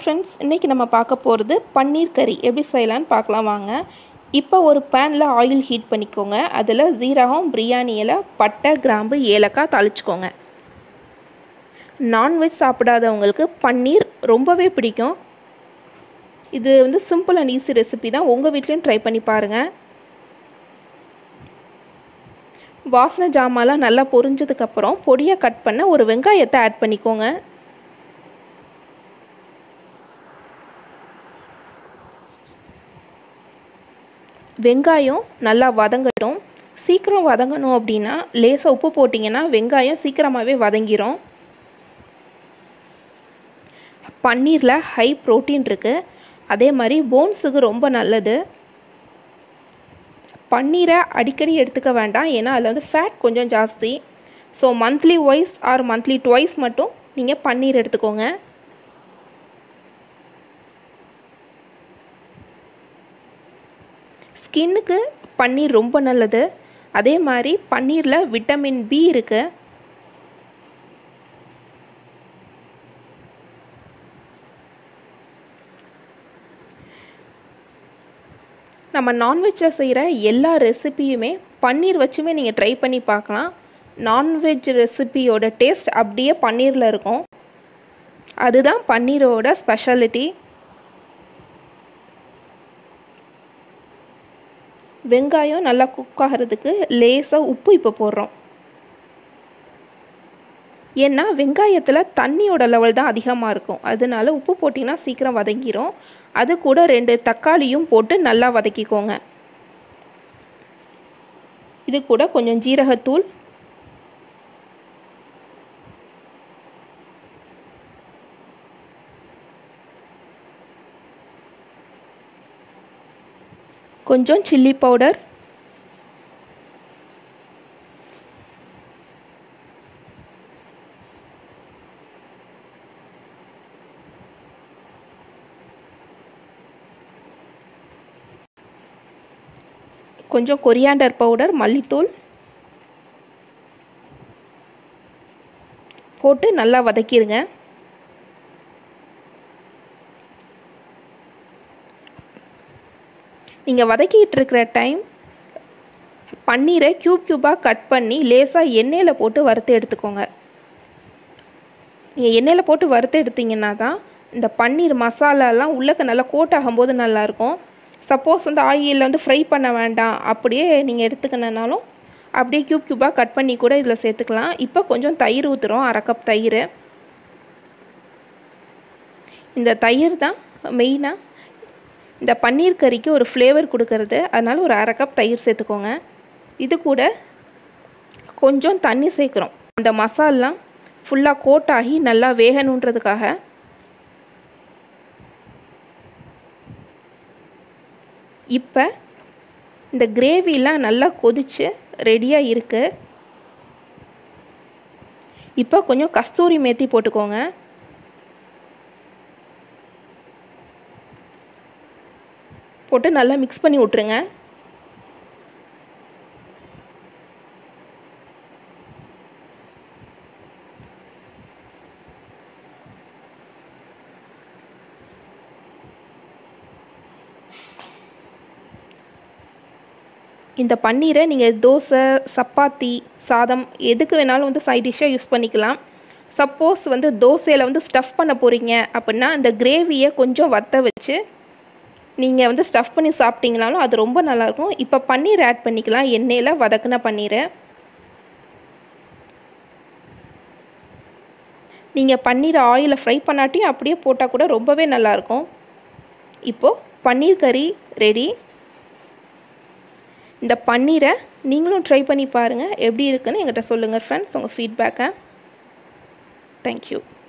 friends இன்றைக்கி நம்ம பார்க்க போகிறது பன்னீர் கறி எப்படி செய்யலான்னு பார்க்கலாம் வாங்க இப்போ ஒரு பேனில் ஆயில் ஹீட் பண்ணிக்கோங்க அதில் ஜீரகம் பிரியாணி இலை பட்டை கிராம்பு ஏலக்காய் தாளிச்சுக்கோங்க நான்வெஜ் சாப்பிடாதவங்களுக்கு பன்னீர் ரொம்பவே பிடிக்கும் இது வந்து சிம்பிள் அண்ட் ஈஸி ரெசிபி தான் உங்கள் வீட்லேயும் ட்ரை பண்ணி பாருங்கள் வாசனை ஜாமான்லாம் நல்லா பொரிஞ்சதுக்கப்புறம் பொடியாக கட் பண்ண ஒரு வெங்காயத்தை ஆட் பண்ணிக்கோங்க வெங்காயம் நல்லா வதங்கட்டும் சீக்கிரம் வதங்கணும் அப்படின்னா லேசாக உப்பு போட்டிங்கன்னா வெங்காயம் சீக்கிரமாகவே வதங்கிரும் பன்னீரில் ஹை ப்ரோட்டீன் இருக்குது அதே மாதிரி போன்ஸுக்கு ரொம்ப நல்லது பன்னீரை அடிக்கடி எடுத்துக்க வேண்டாம் ஏன்னா அதில் வந்து ஃபேட் கொஞ்சம் ஜாஸ்தி so monthly once or monthly twice மட்டும் நீங்கள் பன்னீர் எடுத்துக்கோங்க ஸ்கின்னுக்கு பன்னீர் ரொம்ப நல்லது அதே மாதிரி பன்னீரில் விட்டமின் பி இருக்குது நம்ம நான்வெஜ்ஜில் செய்கிற எல்லா ரெசிப்பியுமே பன்னீர் வச்சுமே நீங்கள் ட்ரை பண்ணி பார்க்கலாம் நான்வெஜ் ரெசிப்பியோட டேஸ்ட் அப்படியே பன்னீரில் இருக்கும் அதுதான் பன்னீரோட ஸ்பெஷாலிட்டி வெங்காயம் நல்லா குக் ஆகிறதுக்கு லேசாக உப்பு இப்போ போடுறோம் ஏன்னா வெங்காயத்தில் தண்ணியோட லெவல் தான் அதிகமாக இருக்கும் அதனால உப்பு போட்டிங்கன்னா சீக்கிரம் வதங்கிரும் அது கூட ரெண்டு தக்காளியும் போட்டு நல்லா வதக்கிக்கோங்க இது கூட கொஞ்சம் ஜீரகத்தூள் கொஞ்சம் சில்லி பவுடர் கொஞ்சம் கொரியாண்டர் பவுடர் மல்லித்தூள் போட்டு நல்லா வதக்கிடுங்க நீங்கள் வதக்கிட்டு இருக்கிற டைம் பன்னீரை க்யூப் க்யூபாக கட் பண்ணி லேசாக எண்ணெயில் போட்டு வறுத்து எடுத்துக்கோங்க நீங்கள் எண்ணெயில் போட்டு வறுத்து எடுத்திங்கன்னா தான் இந்த பன்னீர் மசாலாலாம் உள்ளக்க நல்லா கோட் ஆகும்போது நல்லாயிருக்கும் சப்போஸ் வந்து ஆயிலில் வந்து ஃப்ரை பண்ண வேண்டாம் அப்படியே நீங்கள் எடுத்துக்கணுனாலும் அப்படியே க்யூப் க்யூபாக கட் பண்ணி கூட இதில் சேர்த்துக்கலாம் இப்போ கொஞ்சம் தயிர் ஊற்றுறோம் அரை கப் தயிர் இந்த தயிர் தான் மெயினாக இந்த பன்னீர் கறிக்கு ஒரு ஃப்ளேவர் கொடுக்கறது அதனால் ஒரு அரை கப் தயிர் சேர்த்துக்கோங்க இது கூட கொஞ்சம் தண்ணி சேர்க்குறோம் அந்த மசாலாம் ஃபுல்லாக கோட் ஆகி நல்லா வேகணுன்றதுக்காக இப்போ இந்த கிரேவிலாம் நல்லா கொதித்து ரெடியாக இருக்குது இப்போ கொஞ்சம் கஸ்தூரி மேத்தி போட்டுக்கோங்க போட்டு நல்லா மிக்ஸ் பண்ணி விட்ருங்க இந்த பன்னீரை நீங்கள் தோசை சப்பாத்தி சாதம் எதுக்கு வேணாலும் வந்து சைட் டிஷ்ஷாக யூஸ் பண்ணிக்கலாம் சப்போஸ் வந்து தோசையில் வந்து ஸ்டஃப் பண்ண போகிறீங்க அப்படின்னா இந்த கிரேவியை கொஞ்சம் வத்த வச்சு நீங்கள் வந்து ஸ்டஃப் பண்ணி சாப்பிட்டீங்கனாலும் அது ரொம்ப நல்லாயிருக்கும் இப்போ பன்னீர் ஆட் பண்ணிக்கலாம் எண்ணெயில் வதக்குன பன்னீரை நீங்கள் பன்னீர் ஆயிலில் ஃப்ரை பண்ணாட்டியும் அப்படியே போட்டால் கூட ரொம்பவே நல்லாயிருக்கும் இப்போது பன்னீர் கறி ரெடி இந்த பன்னீரை நீங்களும் ட்ரை பண்ணி பாருங்கள் எப்படி இருக்குன்னு எங்கிட்ட சொல்லுங்கள் ஃப்ரெண்ட்ஸ் உங்கள் ஃபீட்பேக்கை தேங்க்யூ